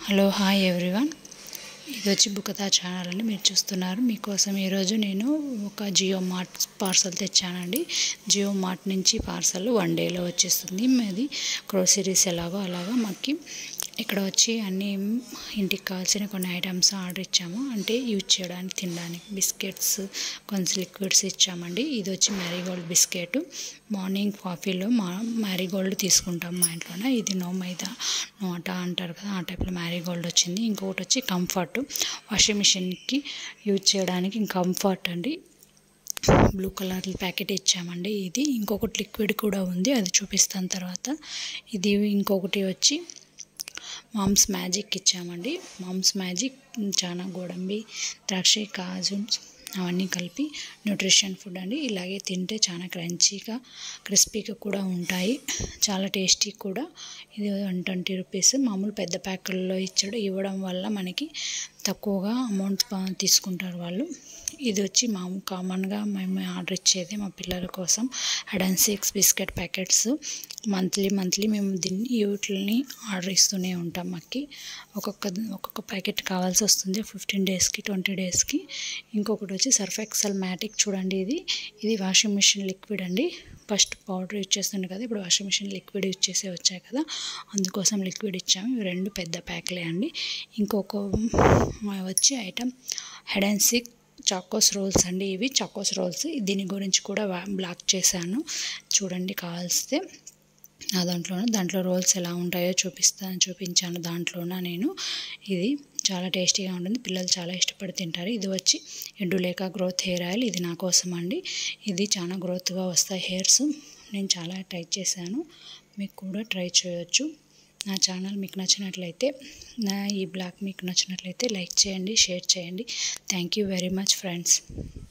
hello hi everyone ఇది వచ్చి బుకతా channel అండి మీరు చూస్తున్నారు మీకోసం ఈరోజు నేను ఒక జియో మార్ట్ పార్సల్ తెచ్చానండి జియో మార్ట్ నుంచి పార్సల్ వన్ డేలో వచ్చేస్తుంది మాది గ్రోసరీస్ ఎలాగో అలాగా మాకు ఇక్కడ వచ్చి అన్ని ఇంటికి కావాల్సిన కొన్ని ఐటమ్స్ ఆర్డర్ ఇచ్చాము అంటే యూజ్ చేయడానికి తినడానికి బిస్కెట్స్ కొంచెం లిక్విడ్స్ ఇచ్చామండి ఇది వచ్చి మ్యారీగోల్డ్ బిస్కెట్ మార్నింగ్ కాఫీలో మా మ్యారీగోల్డ్ తీసుకుంటాం మా ఇంట్లోనే ఇది నో మైదా నో అటా అంటారు కదా ఆ టైప్లో మ్యారీగోల్డ్ వచ్చింది ఇంకొకటి వచ్చి కంఫర్ట్ వాషింగ్ మిషన్కి యూజ్ చేయడానికి కంఫర్ట్ అండి బ్లూ కలర్ ప్యాకెట్ ఇచ్చామండి ఇది ఇంకొకటి లిక్విడ్ కూడా ఉంది అది చూపిస్తాను తర్వాత ఇది ఇంకొకటి వచ్చి మామ్స్ మ్యాజిక్ ఇచ్చామండి మామ్స్ మ్యాజిక్ చాలా గోడంబి ద్రాక్ష కాజు అవన్నీ కలిపి న్యూట్రిషన్ ఫుడ్ అండి ఇలాగే తింటే చాలా క్రంచీగా క్రిస్పీగా కూడా ఉంటాయి చాలా టేస్టీ కూడా ఇది వన్ ట్వంటీ రూపీస్ మామూలు పెద్ద ప్యాకుల్లో ఇచ్చాడు ఇవ్వడం వల్ల మనకి తక్కువగా అమౌంట్ తీసుకుంటారు వాళ్ళు ఇది వచ్చి మాము కామన్గా మేము ఆర్డర్ ఇచ్చేది మా పిల్లల కోసం Hide and Seek biscuit packets monthly monthly మేము దీన్ని వీటిని ఆర్డర్ ఇస్తూనే ఉంటాం మాకు ఒక్కొక్క ఒక్కొక్క ప్యాకెట్ కావాల్సి వస్తుంది ఫిఫ్టీన్ డేస్కి ట్వంటీ డేస్కి ఇంకొకటి వచ్చి సర్ఫ్ ఎక్సెల్ మ్యాటిక్ చూడండి ఇది ఇది వాషింగ్ మిషన్ లిక్విడ్ అండి ఫస్ట్ పౌడర్ యూజ్ చేస్తుండే కదా ఇప్పుడు వాషింగ్ మిషన్ లిక్విడ్ యూజ్ చేసే వచ్చాయి కదా అందుకోసం లిక్విడ్ ఇచ్చాము ఇవి రెండు పెద్ద ప్యాక్లే అండి ఇంకొక వచ్చి item Hide and Seek Chocos rolls అండి ఇవి చాకోస్ రోల్స్ దీని గురించి కూడా బ్లాక్ చేశాను చూడండి కావాల్స్తే ఆ దాంట్లోనే దాంట్లో రోల్స్ ఎలా ఉంటాయో చూపిస్తాను చూపించాను దాంట్లోన నేను ఇది చాలా టేస్టీగా ఉంటుంది పిల్లలు చాలా ఇష్టపడి తింటారు ఇది వచ్చి ఎండు లేక గ్రోత్ హెయిర్ ఆయిల్ ఇది నా కోసం అండి ఇది చాలా గ్రోత్గా వస్తాయి హెయిర్స్ నేను చాలా ట్రై చేశాను మీకు కూడా ట్రై చేయొచ్చు నా ఛానల్ మీకు నచ్చినట్లయితే నా ఈ బ్లాగ్ మీకు నచ్చినట్లయితే లైక్ చేయండి షేర్ చేయండి thank you very much friends